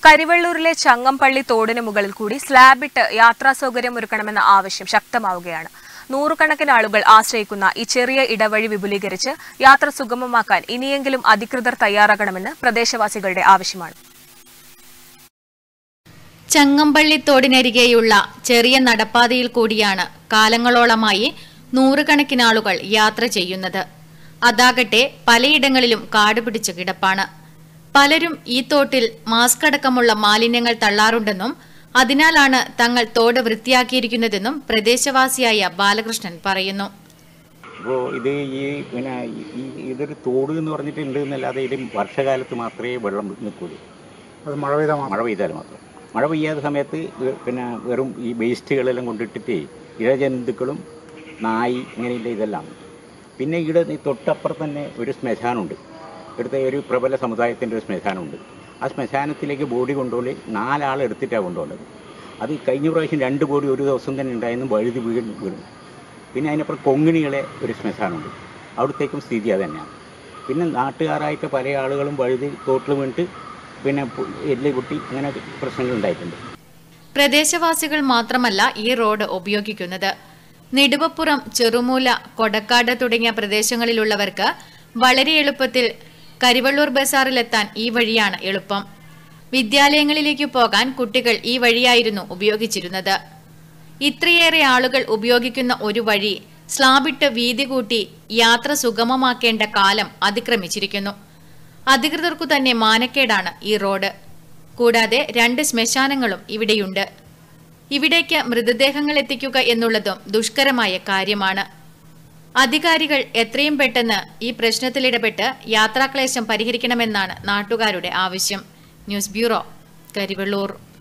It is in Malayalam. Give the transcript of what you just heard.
കരിവള്ളൂരിലെ ചങ്ങമ്പള്ളി തോടിന് മുകളിൽ കൂടി സ്ലാബിട്ട് യാത്രാ സൗകര്യം ഒരുക്കണമെന്ന ആവശ്യം ശക്തമാവുകയാണ് നൂറുകണക്കിന് ആളുകൾ ആശ്രയിക്കുന്ന ഈ ചെറിയ ഇടവഴി വിപുലീകരിച്ച് യാത്ര സുഗമമാക്കാൻ ഇനിയെങ്കിലും അധികൃതർ തയ്യാറാകണമെന്ന് പ്രദേശവാസികളുടെ ആവശ്യമാണ് ചങ്ങമ്പള്ളിത്തോടിനരികെയുള്ള ചെറിയ നടപ്പാതയിൽ കൂടിയാണ് കാലങ്ങളോളമായി നൂറുകണക്കിന് ആളുകൾ യാത്ര ചെയ്യുന്നത് അതാകട്ടെ പലയിടങ്ങളിലും കാടുപിടിച്ച് കിടപ്പാണ് പലരും ഈ തോട്ടിൽ മാസ്ക് അടക്കമുള്ള മാലിന്യങ്ങൾ തള്ളാറുണ്ടെന്നും അതിനാലാണ് തങ്ങൾ തോട് വൃത്തിയാക്കിയിരിക്കുന്നതെന്നും പ്രദേശവാസിയായ ബാലകൃഷ്ണൻ പറയുന്നു അപ്പോൾ ഇത് ഈ പിന്നെ ഈ ഇതൊരു തോട് എന്ന് പറഞ്ഞിട്ടുണ്ട് എന്നല്ലാതെ ഇത് വർഷകാലത്ത് മാത്രമേ വെള്ളം നിൽക്കുള്ളൂ അത് മഴ പെയ്താൽ മാത്രം മഴ പെയ്താൽ മാത്രം മഴ പെയ്യാത്ത സമയത്ത് വെ- പിന്നെ വെറും ഈ വേസ്റ്റുകളെല്ലാം കൊണ്ടിട്ടിട്ട് ഇഴജന്തുക്കളും നായി ഇങ്ങനെയുള്ള ഇതെല്ലാം പിന്നെ ഇവിടെ ഈ തൊട്ടപ്പുറത്ത് തന്നെ ഒരു ശ്മശാനമുണ്ട് ഇവിടുത്തെ ഒരു പ്രബല സമുദായത്തിൻ്റെ ഒരു ശ്മശാനമുണ്ട് ആ ശ്മശാനത്തിലേക്ക് ബോഡി കൊണ്ടുപോയി നാലാൾ എടുത്തിട്ടാണ് കൊണ്ടുപോകുന്നത് അത് കഴിഞ്ഞ പ്രാവശ്യം രണ്ട് ബോഡി ഒരു ദിവസം തന്നെ ഉണ്ടായിരുന്നു വഴുതി വീണ് വീണു പിന്നെ അതിനപ്പുറം കൊങ്ങിണികളെ ഒരു ശ്മശാനമുണ്ട് അവിടത്തേക്കും സ്ഥിതി അത് തന്നെയാണ് പിന്നെ നാട്ടുകാരായിട്ട് പല ആളുകളും വഴുതി തോട്ടിൽ വീണിട്ട് പിന്നെ പു- എല്ല് പൊട്ടി അങ്ങനെ പ്രശ്നങ്ങൾ ഉണ്ടായിട്ടുണ്ട് പ്രദേശവാസികൾ മാത്രമല്ല ഈ റോഡ് ഉപയോഗിക്കുന്നത് നെടുവപ്പുറം ചെറുമൂല കൊടക്കാട് തുടങ്ങിയ പ്രദേശങ്ങളിലുള്ളവർക്ക് വളരെ എളുപ്പത്തിൽ കരിവള്ളൂർ ബസാറിലെത്താൻ ഈ വഴിയാണ് എളുപ്പം വിദ്യാലയങ്ങളിലേക്ക് പോകാൻ കുട്ടികൾ ഈ വഴിയായിരുന്നു ഉപയോഗിച്ചിരുന്നത് ഇത്രയേറെ ആളുകൾ ഉപയോഗിക്കുന്ന ഒരു വഴി സ്ലാബിട്ട് വീതി കൂട്ടി യാത്ര സുഗമമാക്കേണ്ട കാലം അതിക്രമിച്ചിരിക്കുന്നു അധികൃതർക്കു തന്നെ മാനക്കേടാണ് ഈ റോഡ് കൂടാതെ രണ്ട് ശ്മശാനങ്ങളും ഇവിടെയുണ്ട് ഇവിടേക്ക് മൃതദേഹങ്ങൾ എത്തിക്കുക എന്നുള്ളതും ദുഷ്കരമായ കാര്യമാണ് അധികാരികൾ എത്രയും പെട്ടെന്ന് ഈ പ്രശ്നത്തിലിടപെട്ട് യാത്രാക്ലേശം പരിഹരിക്കണമെന്നാണ് നാട്ടുകാരുടെ ആവശ്യം ന്യൂസ് ബ്യൂറോ കരിവള്ളൂർ